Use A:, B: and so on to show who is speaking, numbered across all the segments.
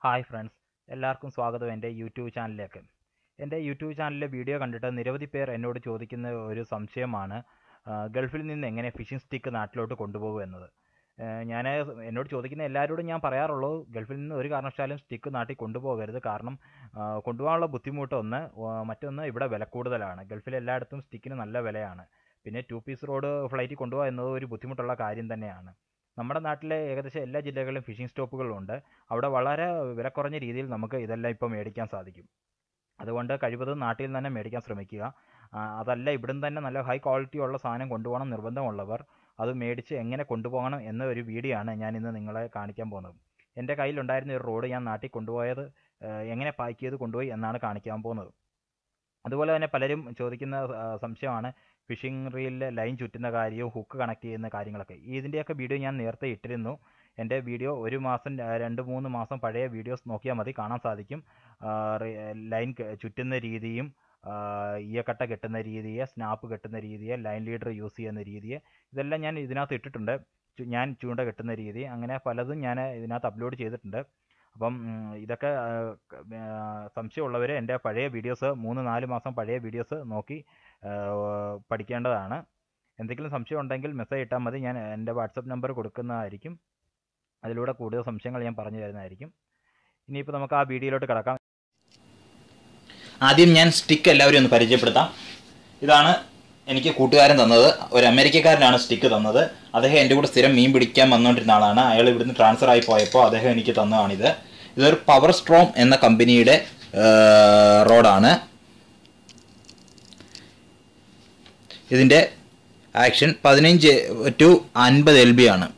A: Hi friends എല്ലാവർക്കും സ്വാഗതം എൻ്റെ യൂട്യൂബ് ചാനലിലേക്ക് എൻ്റെ യൂട്യൂബ് ചാനലിലെ വീഡിയോ കണ്ടിട്ട് നിരവധി പേർ എന്നോട് ചോദിക്കുന്ന ഒരു സംശയമാണ് ആ, ഗൾഫിൽ നിന്ന് എങ്ങനെ ഫിഷിംഗ് സ്റ്റിക്ക് നാട്ടിലോട്ട് കൊണ്ടുപോകും എന്നത് ഞാൻ എന്നോട് ചോദിക്കുന്ന എല്ലാവരോടും ഞാൻ പറയാറുള്ളൂ ഗൾഫിൽ നിന്ന് ഒരു കാരണവശാലും സ്റ്റിക്ക് നാട്ടിൽ കൊണ്ടുപോകരുത് കാരണം ആ, കൊണ്ടുപോകാനുള്ള ബുദ്ധിമുട്ട് ഒന്ന് ആ, മറ്റൊന്ന് ഇവിടെ വില കൂടുതലാണ് ഗൾഫിൽ എല്ലായിടത്തും സ്റ്റിക്കിന് നല്ല വിലയാണ് പിന്നെ ടു പീസ് റോഡ് ഫ്ലൈറ്റിൽ കൊണ്ടുപോകുക എന്നത് ഒരു ബുദ്ധിമുട്ടുള്ള കാര്യം തന്നെയാണ് നമ്മുടെ നാട്ടിലെ ഏകദേശം എല്ലാ ജില്ലകളിലും ഫിഷിംഗ് സ്റ്റോപ്പുകളുണ്ട് അവിടെ വളരെ വില കുറഞ്ഞ രീതിയിൽ നമുക്ക് ഇതെല്ലാം ഇപ്പോൾ മേടിക്കാൻ സാധിക്കും അതുകൊണ്ട് കഴിവതും നാട്ടിൽ നിന്ന് തന്നെ മേടിക്കാൻ ശ്രമിക്കുക ആ, അതല്ല ഇവിടുന്ന് തന്നെ നല്ല ഹൈ ക്വാളിറ്റി ഉള്ള സാധനം കൊണ്ടുപോകണം നിർബന്ധമുള്ളവർ അത് മേടിച്ച് എങ്ങനെ കൊണ്ടുപോകണം എന്ന ഒരു വീഡിയോ ആണ് ഞാൻ ഇന്ന് നിങ്ങളെ കാണിക്കാൻ പോകുന്നത് എൻ്റെ കയ്യിലുണ്ടായിരുന്ന ഒരു റോഡ് ഞാൻ നാട്ടിൽ കൊണ്ടുപോയത് ആ, എങ്ങനെ പാക്ക് ചെയ്ത് കൊണ്ടുപോയി എന്നാണ് കാണിക്കാൻ പോകുന്നത് അതുപോലെ തന്നെ പലരും ചോദിക്കുന്ന ആ, സംശയമാണ് ഫിഷിംഗ് റീലിൽ ലൈൻ ചുറ്റുന്ന കാര്യവും ഹുക്ക് കണക്ട് ചെയ്യുന്ന കാര്യങ്ങളൊക്കെ ഇതിൻ്റെയൊക്കെ വീഡിയോ ഞാൻ നേരത്തെ ഇട്ടിരുന്നു എൻ്റെ വീഡിയോ ഒരു മാസം ആ, രണ്ട് മൂന്ന് മാസം പഴയ വീഡിയോസ് നോക്കിയാൽ മതി കാണാൻ സാധിക്കും ആ, റി- ലൈൻ ക- ചുറ്റുന്ന രീതിയും ആ, ഈയക്കട്ട കെട്ടുന്ന രീതിയെ സ്നാപ്പ് കെട്ടുന്ന രീതിയെ ലൈൻ ലീഡർ യൂസ് ചെയ്യുന്ന രീതിയെ ഇതെല്ലാം ഞാൻ ഇതിനകത്ത് ഇട്ടിട്ടുണ്ട് ചു- ഞാൻ ചൂണ്ട കെട്ടുന്ന രീതി അങ്ങനെ പലതും ഞാൻ ഇതിനകത്ത് അപ്ലോഡ് ചെയ്തിട്ടുണ്ട് അപ്പം ഉം, ഇതൊക്കെ ആ, ക- ആ, സംശയമുള്ളവർ എൻ്റെ പഴയ വീഡിയോസ് മൂന്ന് നാല് മാസം പഴയ വീഡിയോസ് നോക്കി ആ, പഠിക്കേണ്ടതാണ് എന്തെങ്കിലും സംശയം ഉണ്ടെങ്കിൽ മെസ്സേജ് ഇട്ടാൽ മതി ഞാൻ എൻ്റെ വാട്സപ്പ് നമ്പർ കൊടുക്കുന്നതായിരിക്കും അതിലൂടെ കൂടുതൽ സംശയങ്ങൾ ഞാൻ പറഞ്ഞു തരുന്നതായിരിക്കും ഇനിയിപ്പോൾ നമുക്ക് ആ വീഡിയോയിലോട്ട് കിടക്കാം
B: ആദ്യം ഞാൻ സ്റ്റിക്ക് എല്ലാവരും ഒന്ന് പരിചയപ്പെടുത്താം ഇതാണ് എനിക്ക് കൂട്ടുകാരൻ തന്നത് ഒരു അമേരിക്കക്കാരനാണ് സ്റ്റിക്ക് തന്നത് അദ്ദേഹം എൻ്റെ കൂടെ സ്ഥിരം മീൻ പിടിക്കാൻ വന്നുകൊണ്ടിരുന്ന ആളാണ് അയാൾ ഇവിടുന്ന് ട്രാൻസ്ഫർ ആയി പോയപ്പോൾ അദ്ദേഹം എനിക്ക് തന്നതാണിത് ഇതൊരു പവർ സ്ട്രോം എന്ന കമ്പനിയുടെ റോഡാണ് ഇതിൻ്റെ ആക്ഷൻ പതിനഞ്ച് ടു അൻപത് എൽ ബി ആണ്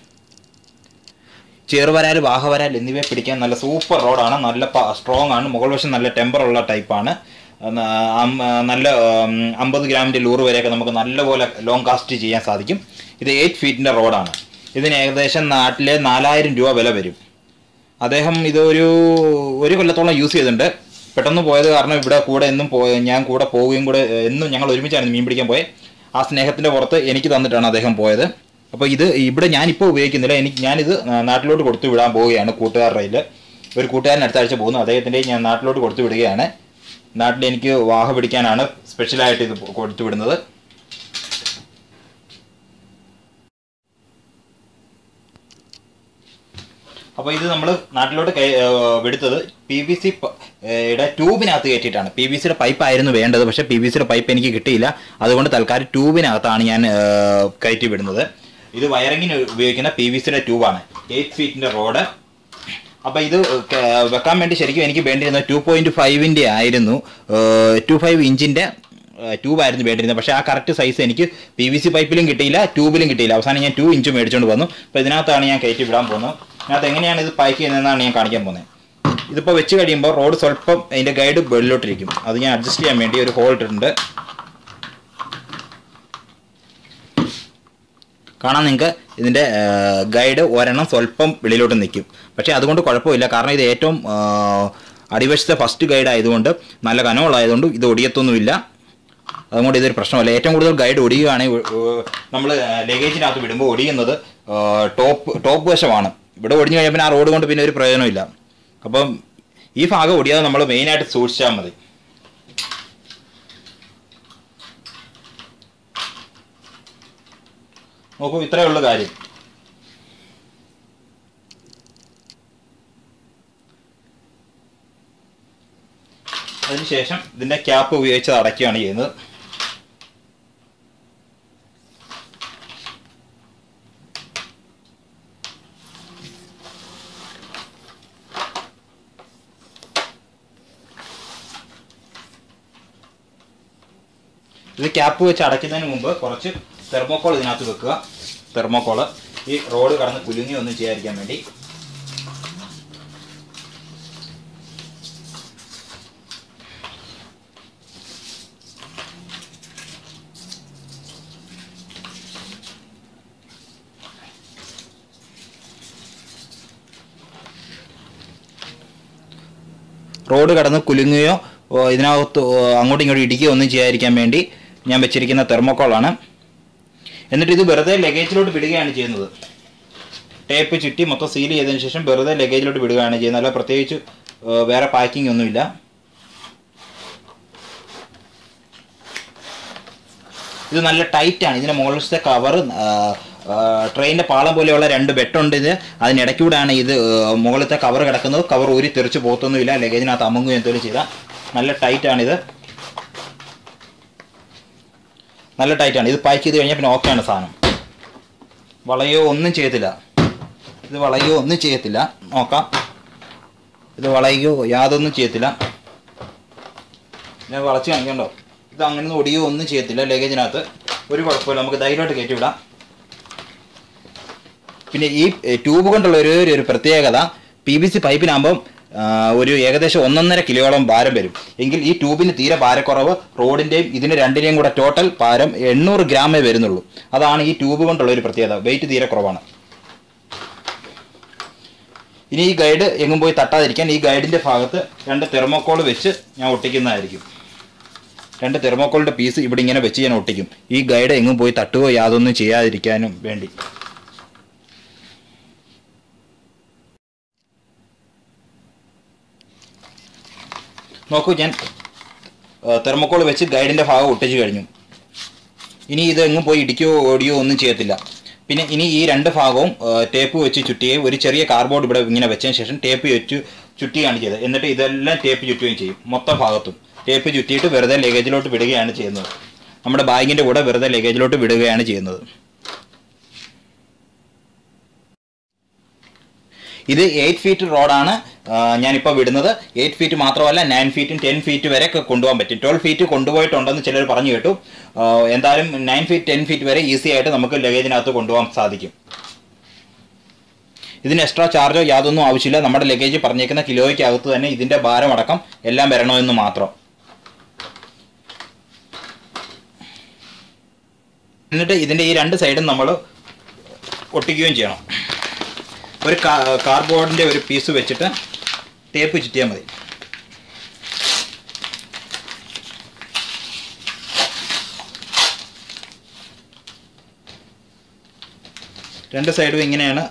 B: ചെറുവരാൽ വാഹവരാൽ എന്നിവയെ പിടിക്കാൻ നല്ല സൂപ്പർ റോഡാണ് നല്ല സ്ട്രോങ് ആണ് മുകൾ വശം നല്ല ടെമ്പർ ഉള്ള ടൈപ്പാണ് നല്ല ഉം, അമ്പത് ഗ്രാമിൻ്റെ ലൂറ് വരെയൊക്കെ നമുക്ക് നല്ലപോലെ ലോങ് കാസ്റ്റ് ചെയ്യാൻ സാധിക്കും ഇത് എയ്റ്റ് ഫീറ്റിൻ്റെ റോഡാണ് ഇതിന് ഏകദേശം നാട്ടിലെ നാലായിരം രൂപ വില വരും അദ്ദേഹം ഇതൊരു ഒരു കൊല്ലത്തോളം യൂസ് ചെയ്തിട്ടുണ്ട് പെട്ടെന്ന് പോയത് കാരണം ഇവിടെ കൂടെ എന്നും പോയ ഞാൻ കൂടെ പോവുകയും കൂടെ ഏഹ്, എന്നും ഞങ്ങൾ ഒരുമിച്ചായിരുന്നു മീൻ പിടിക്കാൻ പോയത് ആ സ്നേഹത്തിൻ്റെ പുറത്ത് എനിക്ക് തന്നിട്ടാണ് അദ്ദേഹം പോയത് അപ്പോൾ ഇത് ഇവിടെ ഞാനിപ്പോൾ ഉപയോഗിക്കുന്നില്ല എനിക്ക് ഞാനിത് നാ- നാട്ടിലോട്ട് കൊടുത്തു വിടാൻ പോവുകയാണ് കൂട്ടുകാരുടെ കയ്യിൽ ഒരു കൂട്ടുകാരൻ അടുത്ത ആഴ്ച പോകുന്നു അദ്ദേഹത്തിൻ്റെ ഞാൻ നാട്ടിലോട്ട് കൊടുത്തു വിടുകയാണ് നാട്ടിൽ എനിക്ക് വാഹ പിടിക്കാനാണ് സ്പെഷ്യലായിട്ട് ഇത് കൊടുത്തു വിടുന്നത് അപ്പോൾ ഇത് നമ്മൾ നാട്ടിലോട്ട് കയ- ഏഹ് എടുത്തത് പി വി സി യുടെ ട്യൂബിനകത്ത് കയറ്റിയിട്ടാണ് പി വി സിയുടെ പൈപ്പ് ആയിരുന്നു വേണ്ടത് പക്ഷേ പി വി സിയുടെ പൈപ്പ് എനിക്ക് കിട്ടിയില്ല അതുകൊണ്ട് തൽക്കാലം ട്യൂബിനകത്താണ് ഞാൻ ഏഹ് കയറ്റി വിടുന്നത് ഇത് വയറിങ്ങിന് ഉപയോഗിക്കുന്ന പി വി സിയുടെ ട്യൂബാണ് എയ്റ്റ് ഫീറ്റിൻ്റെ റോഡ് അപ്പോൾ ഇത് ക- വെക്കാൻ വേണ്ടി ശരിക്കും എനിക്ക് വേണ്ടിയിരുന്നത് ടു പോയിൻറ്റ് ഫൈവിൻ്റെ ആയിരുന്നു ടു ഫൈവ് ഇഞ്ചിൻ്റെ ട്യൂബായിരുന്നു വേണ്ടിയിരുന്നത് പക്ഷേ ആ കറക്റ്റ് സൈസ് എനിക്ക് പി വി സി പൈപ്പിലും കിട്ടിയില്ല ട്യൂബിലും കിട്ടിയില്ല അവസാനം ഞാൻ ടു ഇഞ്ച് മേടിച്ചുകൊണ്ട് വന്നു അപ്പോൾ ഇതിനകത്താണ് ഞാൻ കയറ്റി വിടാൻ പോകുന്നത് ഇതിനകത്ത് എങ്ങനെയാണ് ഇത് പാക്ക് ചെയ്യുന്നതെന്നാണ് ഞാൻ കാണിക്കാൻ പോകുന്നത് ഇതിപ്പോൾ വെച്ച് കഴിയുമ്പോൾ റോഡ് സ്വല്പം അതിൻ്റെ ഗൈഡ് വെളിലോട്ടിരിക്കും അത് ഞാൻ അഡ്ജസ്റ്റ് ചെയ്യാൻ വേണ്ടി ഒരു ഹോൾ ഇട്ടിട്ടുണ്ട് കാണാൻ നിങ്ങൾക്ക് ഇതിൻ്റെ ഗൈഡ് ഒരെണ്ണം സ്വല്പം വെളിയിലോട്ട് നിൽക്കും പക്ഷേ അതുകൊണ്ട് കുഴപ്പമില്ല കാരണം ഇത് ഏറ്റവും ആ, അടിവശത്തെ ഫസ്റ്റ് ഗൈഡ് ആയതുകൊണ്ട് നല്ല കനമുള്ളതായതുകൊണ്ട് ഇത് ഒടിയത്തൊന്നുമില്ല അതുകൊണ്ട് ഇതൊരു പ്രശ്നമല്ല ഏറ്റവും കൂടുതൽ ഗൈഡ് ഒടിയുകയാണെങ്കിൽ നമ്മൾ ലഗേജിനകത്ത് വിടുമ്പോൾ ഒടിയുന്നത് ആ, ടോപ്പ് ടോപ്പ് വശമാണ് ഇവിടെ ഒടിഞ്ഞു കഴിഞ്ഞാൽ പിന്നെ ആ റോഡ് കൊണ്ട് പിന്നെ ഒരു പ്രയോജനമില്ല അപ്പം ഈ ഭാഗം ഒടിയാതെ നമ്മൾ മെയിനായിട്ട് സൂക്ഷിച്ചാൽ മതി നോക്കൂ ഇത്രയേ ഉള്ളൂ കാര്യം അതിനുശേഷം ഇതിന്റെ ക്യാപ്പ് ഉപയോഗിച്ച് അത് അടയ്ക്കുകയാണ് ചെയ്യുന്നത് ഇത് ക്യാപ്പ് വെച്ച് അടയ്ക്കുന്നതിന് മുമ്പ് കുറച്ച് തെർമോക്കോൾ ഇതിനകത്ത് വെക്കുക തെർമോക്കോള് ഈ റോഡ് കടന്ന് കുലുങ്ങി ഒന്നും ചെയ്യാതിരിക്കാൻ വേണ്ടി റോഡ് കടന്ന് കുലുങ്ങുകയോ ഓ, ഇതിനകത്ത് ഓ, അങ്ങോട്ടും ഇങ്ങോട്ടും ഇടിക്കുകയോ ഒന്നും ചെയ്യാതിരിക്കാൻ വേണ്ടി ഞാൻ വെച്ചിരിക്കുന്ന തെർമോക്കോളാണ് എന്നിട്ട് ഇത് വെറുതെ ലഗേജിലോട്ട് വിടുകയാണ് ചെയ്യുന്നത് ടേപ്പ് ചുറ്റി മൊത്തം സീൽ ചെയ്തതിന് ശേഷം വെറുതെ ലഗേജിലോട്ട് വിടുകയാണ് ചെയ്യുന്നത് അല്ല പ്രത്യേകിച്ച് ഏഹ്, വേറെ പാക്കിംഗ് ഒന്നുമില്ല ഇത് നല്ല ടൈറ്റ് ആണ് ഇതിന്റെ മുകളിലത്തെ കവർ ട്രെയിനിന്റെ പാളം പോലെയുള്ള രണ്ട് ബെട്ടുണ്ട് ഇത് അതിനിടയ്ക്കൂടെയാണ് ഇത് ആ, മുകളിലത്തെ കവർ കിടക്കുന്നത് കവർ ഊരി തെറിച്ച് പോത്തൊന്നുമില്ല ലഗേജിനകത്ത് അമുങ്ങും എന്തെങ്കിലും ചെയ്താൽ നല്ല ടൈറ്റ് ആണിത് നല്ല ടൈറ്റ് ആണ് ഇത് പാക്ക് ചെയ്ത് കഴിഞ്ഞാൽ പിന്നെ ഓക്കെയാണ് സാധനം വളയോ ഒന്നും ചെയ്യത്തില്ല ഇത് വളയോ ഒന്നും ചെയ്യത്തില്ല നോക്കാം ഇത് വളയോ യാതൊന്നും ചെയ്യത്തില്ല ഞാൻ വളച്ച് കാണിക്കണ്ടോ ഇത് അങ്ങനെ ഒന്നും ഒടിയോ ഒന്നും ചെയ്യത്തില്ല ലഗേജിനകത്ത് ഒരു കുഴപ്പമില്ല നമുക്ക് ധൈര്യമായിട്ട് കയറ്റി വിടാം പിന്നെ ഈ എ, ട്യൂബ് കൊണ്ടുള്ള ഒരു ഒരു- ഒരു പ്രത്യേകത പി വി സി പൈപ്പിനാകുമ്പം ആ, ഒരു ഏകദേശം ഒന്നൊന്നര കിലോയോളം ഭാരം വരും എങ്കിൽ ഈ ട്യൂബിന് തീരെ ഭാരക്കുറവ് റോഡിൻ്റെയും ഇതിന് രണ്ടിനെയും കൂടെ ടോട്ടൽ ഭാരം എണ്ണൂറ് ഗ്രാമേ വരുന്നുള്ളൂ അതാണ് ഈ ട്യൂബ് കൊണ്ടുള്ള ഒരു പ്രത്യേകത വെയിറ്റ് തീരെ കുറവാണ് ഇനി ഈ ഗൈഡ് എങ്ങും പോയി തട്ടാതിരിക്കാൻ ഈ ഗൈഡിൻ്റെ ഭാഗത്ത് രണ്ട് തെർമോക്കോൾ വെച്ച് ഞാൻ ഒട്ടിക്കുന്നതായിരിക്കും രണ്ട് തെർമോക്കോളിൻ്റെ പീസ് ഇവിടെ ഇങ്ങനെ വെച്ച് ഞാൻ ഒട്ടിക്കും ഈ ഗൈഡ് എങ്ങും പോയി തട്ടുകയോ യാതൊന്നും ചെയ്യാതിരിക്കാനും വേണ്ടി നോക്കൂ ഞാൻ തെർമോക്കോൾ വെച്ച് ഗൈഡിൻ്റെ ഭാഗം ഒട്ടിച്ച് കഴിഞ്ഞു ഇനി ഇത് എങ്ങും പോയി ഇടിക്കുകയോ ഓടിയോ ഒന്നും ചെയ്യത്തില്ല പിന്നെ ഇനി ഈ രണ്ട് ഭാഗവും ടേപ്പ് വെച്ച് ചുറ്റുകയും ഒരു ചെറിയ കാർഡ്ബോർഡ് ഇവിടെ ഇങ്ങനെ വെച്ചതിന് ശേഷം ടേപ്പ് വെച്ച് ചുറ്റുകയാണ് ചെയ്തത് എന്നിട്ട് ഇതെല്ലാം ടേപ്പ് ചുറ്റുകയും ചെയ്യും മൊത്തം ഭാഗത്തും ടേപ്പ് ചുറ്റിയിട്ട് വെറുതെ ലഗേജിലോട്ട് വിടുകയാണ് ചെയ്യുന്നത് നമ്മുടെ ബാഗിൻ്റെ കൂടെ വെറുതെ ലഗേജിലോട്ട് വിടുകയാണ് ചെയ്യുന്നത് ഇത് എയ്റ്റ് ഫീറ്റ് റോഡാണ് ഞാനിപ്പോൾ വിടുന്നത് എയ്റ്റ് ഫീറ്റ് മാത്രമല്ല നയൻ ഫീറ്റും ടെൻ ഫീറ്റ് വരെ ഒക്കെ കൊണ്ടുപോകാൻ പറ്റും ട്വൽവ് ഫീറ്റ് കൊണ്ടുപോയിട്ടുണ്ടെന്ന് ചിലർ പറഞ്ഞു കേട്ടു ആ, എന്തായാലും നയൻ ഫീറ്റ് ടെൻ ഫീറ്റ് വരെ ഈസി ആയിട്ട് നമുക്ക് ലഗേജിനകത്ത് കൊണ്ടുപോകാൻ സാധിക്കും ഇതിന് എക്സ്ട്രാ ചാർജോ യാതൊന്നും ആവശ്യമില്ല നമ്മുടെ ലഗേജ് പറഞ്ഞേക്കുന്ന കിലോയ്ക്കകത്ത് തന്നെ ഇതിൻ്റെ ഭാരമടക്കം എല്ലാം വരണമെന്ന് മാത്രം എന്നിട്ട് ഇതിൻ്റെ ഈ രണ്ട് സൈഡും നമ്മൾ ഒട്ടിക്കുകയും ചെയ്യണം ഒരു കാർഡ്ബോർഡിൻ്റെ ഒരു പീസ് വെച്ചിട്ട് ടേപ്പ് ചുറ്റിയാൽ മതി രണ്ട് സൈഡും ഇങ്ങനെയാണ്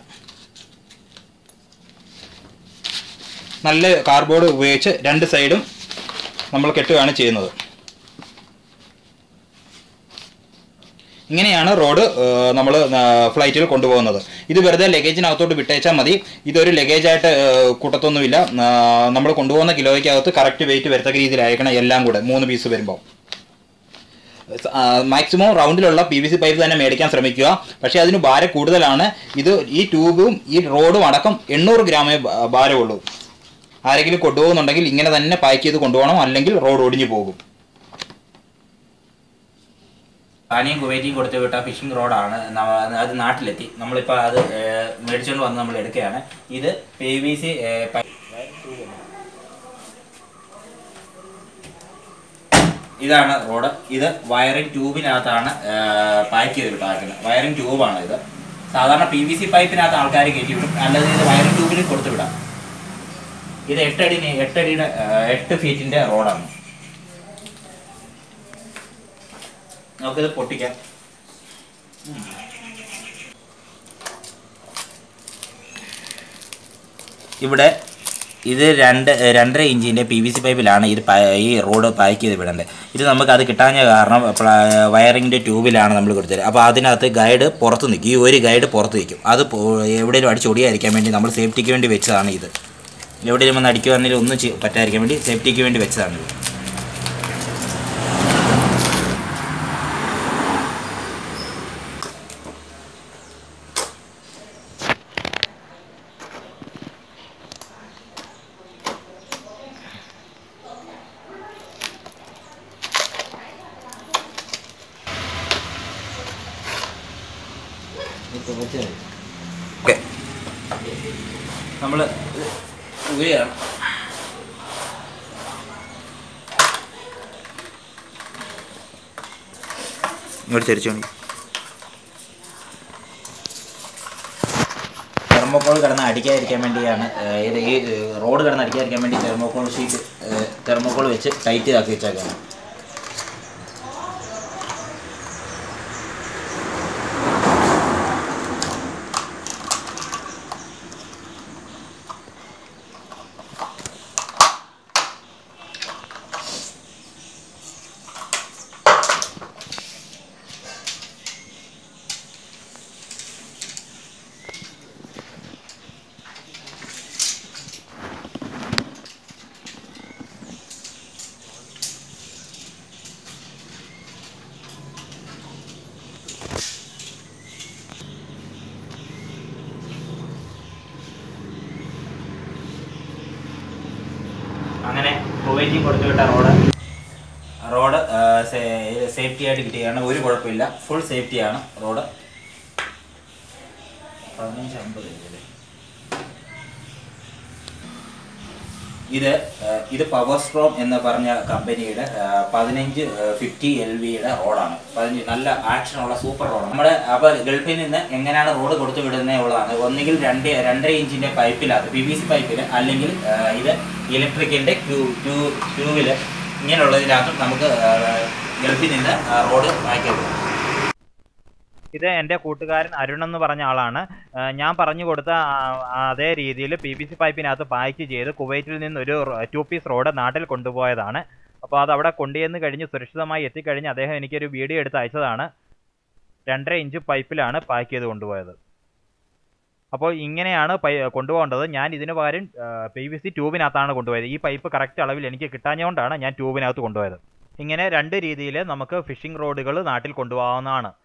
B: നല്ല കാർഡ്ബോർഡ് ഉപയോഗിച്ച് രണ്ട് സൈഡും നമ്മൾ കെട്ടുകയാണ് ചെയ്യുന്നത് ഇങ്ങനെയാണ് റോഡ് നമ്മൾ ഫ്ലൈറ്റിൽ കൊണ്ടുപോകുന്നത് ഇത് വെറുതെ ലഗേജിനകത്തോട്ട് വിട്ടേച്ചാൽ മതി ഇതൊരു ലഗേജായിട്ട് കൂട്ടത്തൊന്നുമില്ല നമ്മൾ കൊണ്ടുപോകുന്ന കിലോയ്ക്കകത്ത് കറക്റ്റ് വെയിറ്റ് വരത്തക്ക രീതിയിലായിരിക്കണം എല്ലാം കൂടെ മൂന്ന് പീസ് വരുമ്പോൾ മാക്സിമം റൗണ്ടിലുള്ള പി വി സി പൈപ്പ് തന്നെ മേടിക്കാൻ ശ്രമിക്കുക പക്ഷേ അതിന് ഭാരം കൂടുതലാണ് ഇത് ഈ ട്യൂബും ഈ റോഡും അടക്കം എണ്ണൂറ് ഗ്രാമേ ഭ- ഭാരമുള്ളൂ ആരെങ്കിലും കൊണ്ടുപോകുന്നുണ്ടെങ്കിൽ ഇങ്ങനെ തന്നെ പാക്ക് ചെയ്ത് കൊണ്ടുപോകണം അല്ലെങ്കിൽ റോഡ് ഒടിഞ്ഞു പോകും
C: പാനിയും കുവൈറ്റിയും കൊടുത്തു വിട്ട ഫിഷിംഗ് റോഡാണ് നവ- അത് നാട്ടിലെത്തി നമ്മളിപ്പോൾ അത് ഏഹ്, മേടിച്ചുകൊണ്ട് വന്ന് നമ്മൾ എടുക്കുകയാണ് ഇത് പി വി സി ഇതാണ് റോഡ് ഇത് വയറിംഗ് ട്യൂബിനകത്താണ് പാക്ക് ചെയ്ത് വിട്ടാക്കുന്നത് വയറിംഗ് ട്യൂബാണ് ഇത് സാധാരണ പി വി സി പൈപ്പിനകത്ത് ആൾക്കാർ കയറ്റി വിടും അല്ലാതെ ഇത് വയറിംഗ് ട്യൂബിൽ കൊടുത്തു വിടാം ഇത് എട്ടടി എട്ടടിയുടെ ഏഹ്, എട്ട് ഫീറ്റിന്റെ റോഡാണ് നമുക്കിത് പൊട്ടിക്കാം ഇവിടെ ഇത് രണ്ട് രണ്ടര ഇഞ്ചിൻ്റെ പി വി സി പൈപ്പിലാണ് ഇത് പ- ഈ റോഡ് പാക്ക് ചെയ്ത് വിടേണ്ടത് ഇത് നമുക്ക് അത് കിട്ടാഞ്ഞ കാരണം വയറിങ്ങിൻ്റെ ട്യൂബിലാണ് നമ്മൾ കൊടുത്തത് അപ്പോൾ അതിനകത്ത് ഗൈഡ് പുറത്ത് നിൽക്കും ഈ ഒരു ഗൈഡ് പുറത്ത് നിൽക്കും അത് പോ- എവിടെയെങ്കിലും അടിച്ചൊടിയായിരിക്കാൻ വേണ്ടി നമ്മൾ സേഫ്റ്റിക്ക് വേണ്ടി വെച്ചതാണ് ഇത് എവിടെയെങ്കിലും വന്ന് അടിക്കുവാണെങ്കിൽ ഒന്നും ചെയ്യ- പറ്റാതിരിക്കാൻ വേണ്ടി സേഫ്റ്റിക്ക് വേണ്ടി വെച്ചതാണ് ഇത് ഓക്കെ നമ്മൾ ഉയരാണ്
B: ഇങ്ങോട്ട് തിരിച്ചോണ്ടി
C: തെർമോക്കോൾ കിടന്ന് അടിക്കാതിരിക്കാൻ വേണ്ടിയാണ് ഏഹ്, ഇത് ഈ ഏഹ്, റോഡ് കിടന്ന് അടിക്കാതിരിക്കാൻ വേണ്ടി തെർമോക്കോൾ ഷീറ്റ് ഏഹ്, തെർമോക്കോൾ വെച്ച് ടൈറ്റ് ആക്കി വെച്ചേക്കാണ് കുവൈറ്റിൽ കൊടുത്തു വിട്ട റോഡ് റോഡ് സേഫ്റ്റി ആയിട്ട് കിട്ടിയാണ് ഒരു കുഴപ്പമില്ല ഫുൾ സേഫ്റ്റിയാണ് റോഡ് പതിനഞ്ച് അമ്പത് ഇല്ലേ? ഇത് ആ, ഇത് പവർ സ്ട്രോം എന്ന് പറഞ്ഞ കമ്പനിയുടെ ആ, പതിനഞ്ച് ഫിഫ്റ്റി എൽ വിയുടെ റോഡാണ് പതിനഞ്ച് നല്ല ആക്ഷനുള്ള സൂപ്പർ റോഡാണ് നമ്മുടെ അപ്പോൾ ഗൾഫിൽ നിന്ന് എങ്ങനെയാണ് റോഡ് കൊടുത്തു വിടുന്നത് ഉള്ളതാണ് ഒന്നുകിൽ രണ്ട് രണ്ടര ഇഞ്ചിൻ്റെ പൈപ്പിനകത്ത് പി വി സി പൈപ്പിൽ അല്ലെങ്കിൽ ആ, ഇത് ഇലക്ട്രിക്കലിൻ്റെ ക്യൂ ക്യൂ ക്യൂവിൽ ഇങ്ങനെയുള്ളതിനകത്തും നമുക്ക് ആ, ഗൾഫിൽ നിന്ന് ആ, റോഡ് വാങ്ങിക്കാൻ
A: ഇത് എൻ്റെ കൂട്ടുകാരൻ അരുൺ എന്ന് പറഞ്ഞ ആളാണ് ആ, ഞാൻ പറഞ്ഞു കൊടുത്ത ആ- ആ അതേ രീതിയിൽ പി ബി സി പൈപ്പിനകത്ത് പായ്ക്ക് ചെയ്ത് കുവൈറ്റിൽ നിന്ന് ഒരു ടു പീസ് റോഡ് നാട്ടിൽ കൊണ്ടുപോയതാണ് അപ്പോൾ അത് അവിടെ കൊണ്ടുചെന്ന് കഴിഞ്ഞ് സുരക്ഷിതമായി എത്തിക്കഴിഞ്ഞ് അദ്ദേഹം എനിക്കൊരു വീഡിയോ എടുത്ത് അയച്ചതാണ് രണ്ടര ഇഞ്ച് പൈപ്പിലാണ് പാക്ക് ചെയ്ത് കൊണ്ടുപോയത് അപ്പോൾ ഇങ്ങനെയാണ് പൈ കൊണ്ടുപോകേണ്ടത് ഞാൻ ഇതിന് പകരം പി വി സി ട്യൂബിനകത്താണ് കൊണ്ടുപോയത് ഈ പൈപ്പ് കറക്റ്റ് അളവിൽ എനിക്ക് കിട്ടാഞ്ഞുകൊണ്ടാണ് ഞാൻ ട്യൂബിനകത്ത് കൊണ്ടുപോയത് ഇങ്ങനെ രണ്ട് രീതിയിൽ നമുക്ക് ഫിഷിംഗ് റോഡുകൾ നാട്ടിൽ കൊണ്ടുപോകാവുന്നതാണ്